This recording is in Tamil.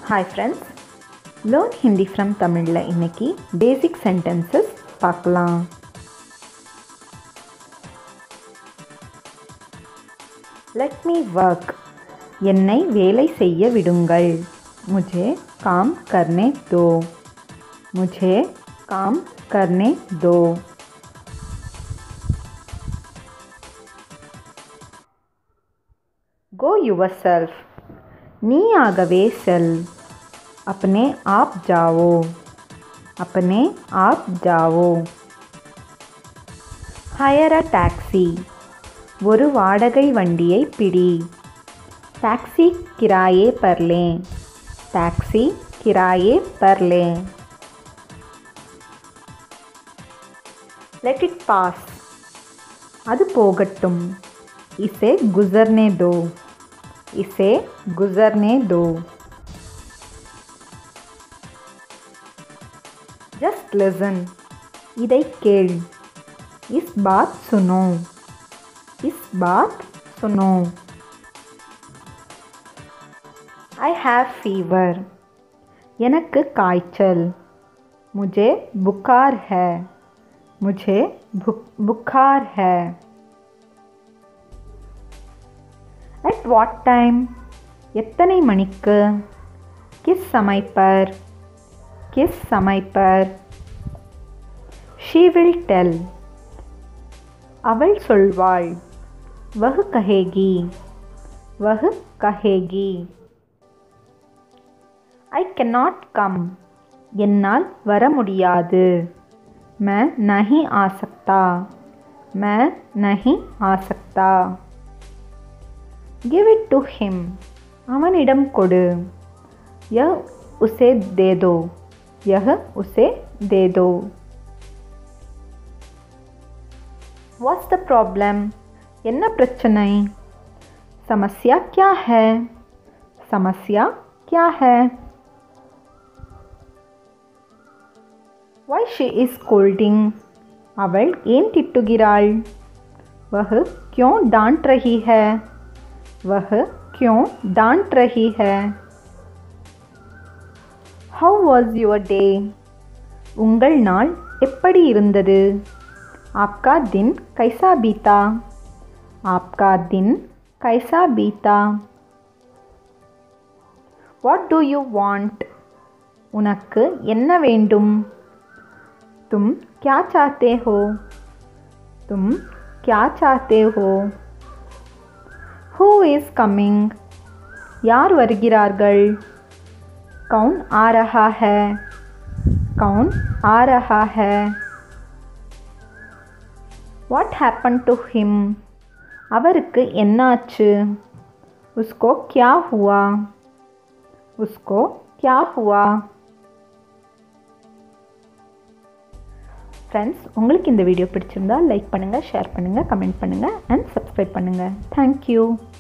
hi friends learn Hindi from தமிழில் இன்னைக்கு பேசிக் சென்டென்சஸ் பார்க்கலாம் லெட் மீ ஒர்க் என்னை வேலை செய்ய விடுங்கள் முझे काम करने दो मुझे काम करने दो गो யுவர் செல்ஃப் நீயாகவே செல் अपने आप जाओ अपने आप जाओ ஹயர் அ டாக்ஸி ஒரு வாடகை வண்டியை பிடி टैक्सी किराए पर लें टैक्सी किराए पर लें लेट इट पास அது போகட்டும் इसे गुजरने दो इसे गुजरने दो जस्ट लिसन இதை கேள் इस बात सुनो इस बात सुनो ஐ ஹாவ் ஃபீவர் எனக்கு காய்ச்சல் मुझे बुखार है मुझे बुखार है எட் வாட் டைம் எத்தனை மணிக்கு கிஸ் समय पर किस समय पर ஷீ வில் டெல் அவள் சொல்வாள் வஹ் கஹேகி வஹ் கஹேகி ஐ cannot கம் என்னால் வர முடியாது मैं नहीं आ सकता मैं नहीं आ सकता give it to him அவனிடம் கொடு यह उसे दे दो यह उसे दे दो what's the problem என்ன பிரச்சனை समस्या क्या है समस्या क्या है why she is scolding அவள் ஏன் திட்டுகிறாள் वह क्यों डांट रही है वह क्यों डांट रही है how was your day உங்கள் நாள் எப்படி இருந்தது आपका दिन कैसा बीता आपका दिन कैसा बीता what do you want உனக்கு என்ன வேண்டும் तुम क्या चाहते हो तुम क्या चाहते हो ஹூ இஸ் கம்மிங் யார் வருகிறார்கள் கவுன் ஆ ரஹா ஹே கவுன் ஆ ரஹா ஹே வாட் ஹேப்பன் டு ஹிம் அவருக்கு என்னாச்சு உஸ்கோ கியா ஹுவா உஸ்கோ கியா ஹுவா ஃப்ரெண்ட்ஸ் உங்களுக்கு இந்த வீடியோ பிடிச்சிருந்தா லைக் பண்ணுங்கள் ஷேர் பண்ணுங்கள் கமெண்ட் பண்ணுங்கள் அண்ட் சப்ஸ்கிரைப் பண்ணுங்கள் தேங்க்யூ